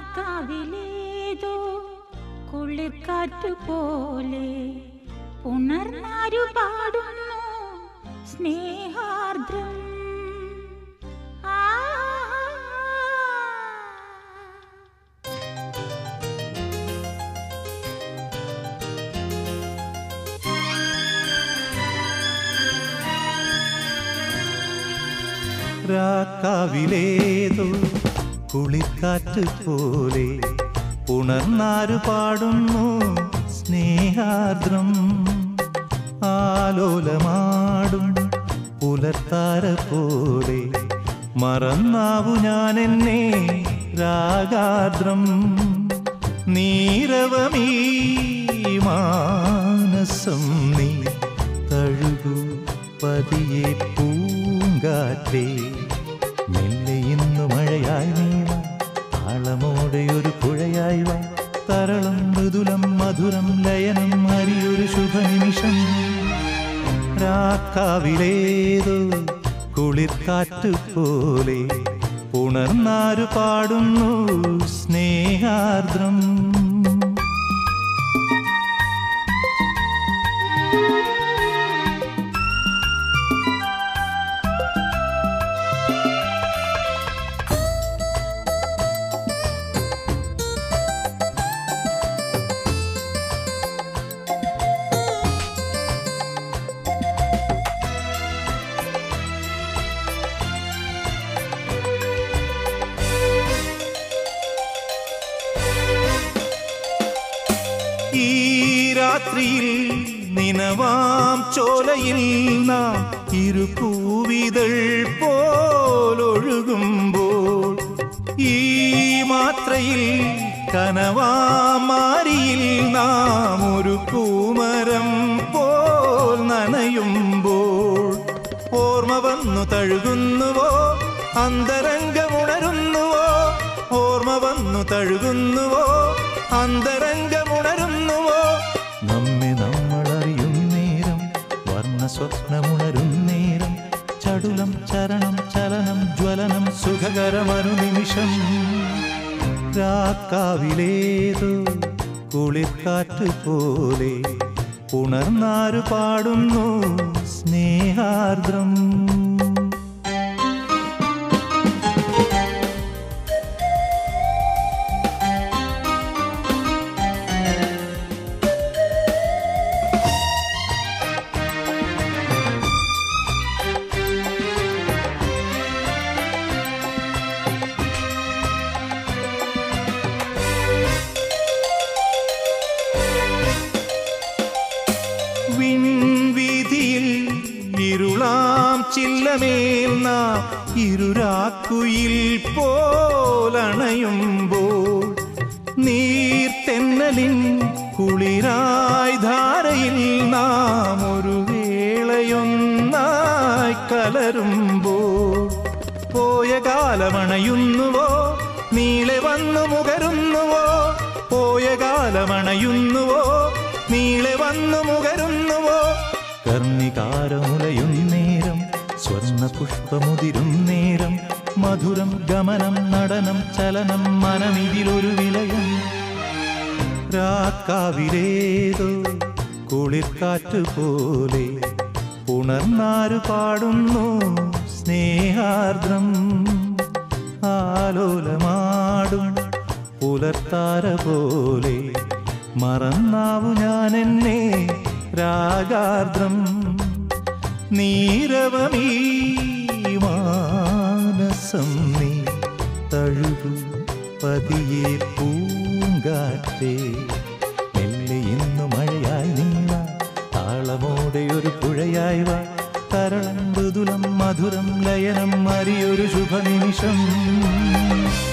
രാക്കാവിലേതോ കുളിർക്കാറ്റു പോലെ ഉണർന്നാരു പാടുന്നു സ്നേഹാർദ്രം ആ രാക്കാവിലേതോ കുളിക്കാറ്റ് പോലെ ഉണർന്നാരു പാടുന്നു സ്നേഹാർദ്രം ആലോലമാടും പുലർത്താര പോലെ മറന്നാവു ഞാൻ എന്നെ രാഗാർദ്രം നീരവമീ മാനസം നീ തഴുകൂ പതിയെ പൂങ്കാറ്റേ മെല്ലെ ഇന്നു മഴയായി നീവ താളമോടെ ഒരു പുഴയായി വാ തരളം മൃദുലം മധുരം ലയനം അരിയൊരു ശുഭനിമിഷം രാക്കാവിലേതോ കുളിർക്കാറ്റ് പോലെ ഉണർന്നാരു പാടുന്നു സ്നേഹാർദ്രം ഈ രാത്രിയിൽ നിനവാം ചോലയിൽ നാം ഇരുപൂവിതൾ പോലൊഴുകുമ്പോൾ ഈ മാത്രയിൽ കനവാമാരിയിൽ നാം ഒരു പൂമരം പോൽ നനയുമ്പോൾ ഓർമ്മ വന്നു തഴുകുന്നുവോ അന്തരംഗമുണരുന്നുവോ ഓർമ്മ വന്നു തഴുകുന്നുവോ അന്തരംഗമുണരുന്നുവോ നമ്മെ നമ്മൾ അറിയും നേരം വർണ്ണ സ്വപ്നമുണരും നേരം ചടുലം ചരണം ചലനം ജ്വലനം സുഖകരമനു നിമിഷം രാക്കാവിലേതോ കുളിർക്കാറ്റ് പോലെ ഉണർന്നാരു പാടുന്നു സ്നേഹാർദ്രം വിൺവീതിയിൽ ഇരുളാം ചില്ലമേൽ നാം ഇരുരാക്കുയിൽ പോലണയുമ്പോൾ നീർത്തെന്നലിൻ കുളിരായി ധാരയിൽ നാം ഒരു വേളയൊന്നായി കലരുമ്പോൾ പോയ കാലമണയുന്നുവോ നീളെ വന്നു മുകരുന്നുവോ പോയ കാലമണയുന്നുവോ നീളെ വന്നു മുകരുന്നുവോ കർണികാരമുലയും നേരം സ്വർണ്ണ പുഷ്പമുതിരും നേരം മധുരം ഗമനം നടനം ചലനം മനമിതിലൊരു വിലയം രാക്കാവിലേതോ കുളിർക്കാറ്റ് പോലെ ഉണർന്നാരു പാടുന്നു സ്നേഹാർദ്രം ആലോലമാടും പുലർത്താര പോലെ മറന്നാവു ഞാൻ എന്നെ രാഗാർദ്രം നീരവമീ മാനസം നീ തഴുകു പതിയെ പൂങ്കാറ്റേ മെല്ലെ ഇന്നു മഴയായി നീള താളമോടെ ഒരു പുഴയായി വാ തരളം മൃദുലം മധുരം ലയനം അറിയൊരു ശുഭനിമിഷം